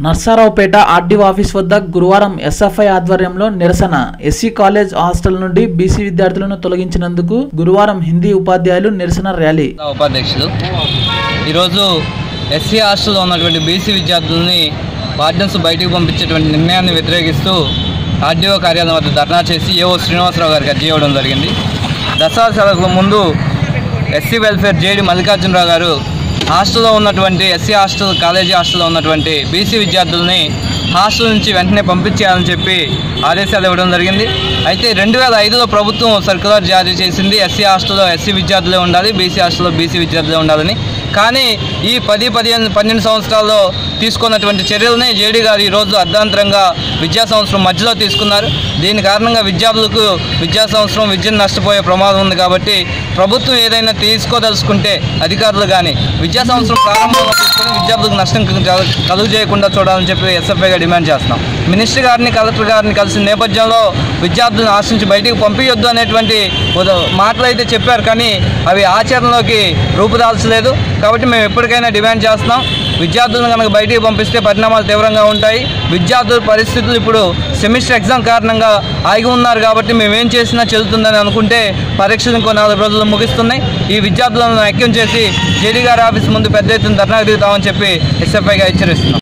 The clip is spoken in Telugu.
నర్సారావుపేట ఆర్డీఓ ఆఫీస్ వద్ద గురువారం ఎస్ఎఫ్ఐ ఆధ్వర్యంలో నిరసన ఎస్సీ కాలేజ్ హాస్టల్ నుండి బీసీ విద్యార్థులను తొలగించినందుకు గురువారం హిందీ ఉపాధ్యాయులు నిరసన ర్యాలీ ఉపాధ్యక్షులు ఈరోజు ఎస్సీ హాస్టల్లో ఉన్నటువంటి బీసీ విద్యార్థులని వార్డెన్స్ బయటికి పంపించేటువంటి నిర్ణయాన్ని వ్యతిరేకిస్తూ ఆర్డీఓ కార్యాలయం వద్ద ధర్నా చేసి ఏఓ శ్రీనివాసరావు గారికి అర్జీ ఇవ్వడం జరిగింది దసరా సెలవులకు ముందు ఎస్సీ వెల్ఫేర్ జేడి మల్లికార్జునరావు గారు హాస్టల్లో ఉన్నటువంటి ఎస్సీ హాస్టల్ కాలేజీ హాస్టల్లో ఉన్నటువంటి బీసీ విద్యార్థుల్ని హాస్టల్ నుంచి వెంటనే పంపించేయాలని చెప్పి ఆదేశాలు ఇవ్వడం జరిగింది అయితే రెండు వేల ఐదులో ప్రభుత్వం సర్కులర్ జారీ చేసింది ఎస్సీ హాస్టల్లో ఎస్సీ విద్యార్థులే ఉండాలి బీసీ హాస్టల్లో బీసీ విద్యార్థులే ఉండాలని కానీ ఈ పది పదిహేను పన్నెండు సంవత్సరాల్లో తీసుకున్నటువంటి చర్యలనే జేడీ గారు ఈరోజు అర్ధాంతరంగా విద్యా సంవత్సరం మధ్యలో తీసుకున్నారు దీని కారణంగా విద్యార్థులకు విద్యా సంవత్సరం విద్యను నష్టపోయే ప్రమాదం ఉంది కాబట్టి ప్రభుత్వం ఏదైనా తీసుకోదలుచుకుంటే అధికారులు కానీ విద్యా సంవత్సరం ప్రారంభంలో తీసుకుని విద్యార్థులకు నష్టం కలుగ- కలుగు చేయకుండా చూడాలని చెప్పి ఎస్ఎఫ్ఐగా డిమాండ్ చేస్తున్నాం మినిస్టర్ గారిని కలెక్టర్ గారిని కలిసిన నేపథ్యంలో విద్యార్థులను ఆశించి బయటికి పంపించొద్దు అనేటువంటి ఉద- మాటలు అయితే చెప్పారు కానీ అవి ఆచరణలోకి రూపుదాల్చలేదు కాబట్టి మేము ఎప్పటికైనా డిమాండ్ చేస్తున్నాం విద్యార్థులను కనుక బయటికి పంపిస్తే పరిణామాలు తీవ్రంగా ఉంటాయి విద్యార్థుల పరిస్థితులు ఇప్పుడు సెమిస్టర్ ఎగ్జామ్ కారణంగా ఆగి ఉన్నారు కాబట్టి మేము ఏం చేసినా చెల్లుతుందని అనుకుంటే పరీక్షలు ఇంకో నాలుగు రోజులు ముగిస్తున్నాయి ఈ విద్యార్థులను ఐక్యం చేసి జేడీ గారి ఆఫీస్ ముందు పెద్ద ఎత్తున ధర్నా దిగుతామని చెప్పి ఎస్ఎఫ్ఐగా హెచ్చరిస్తున్నాం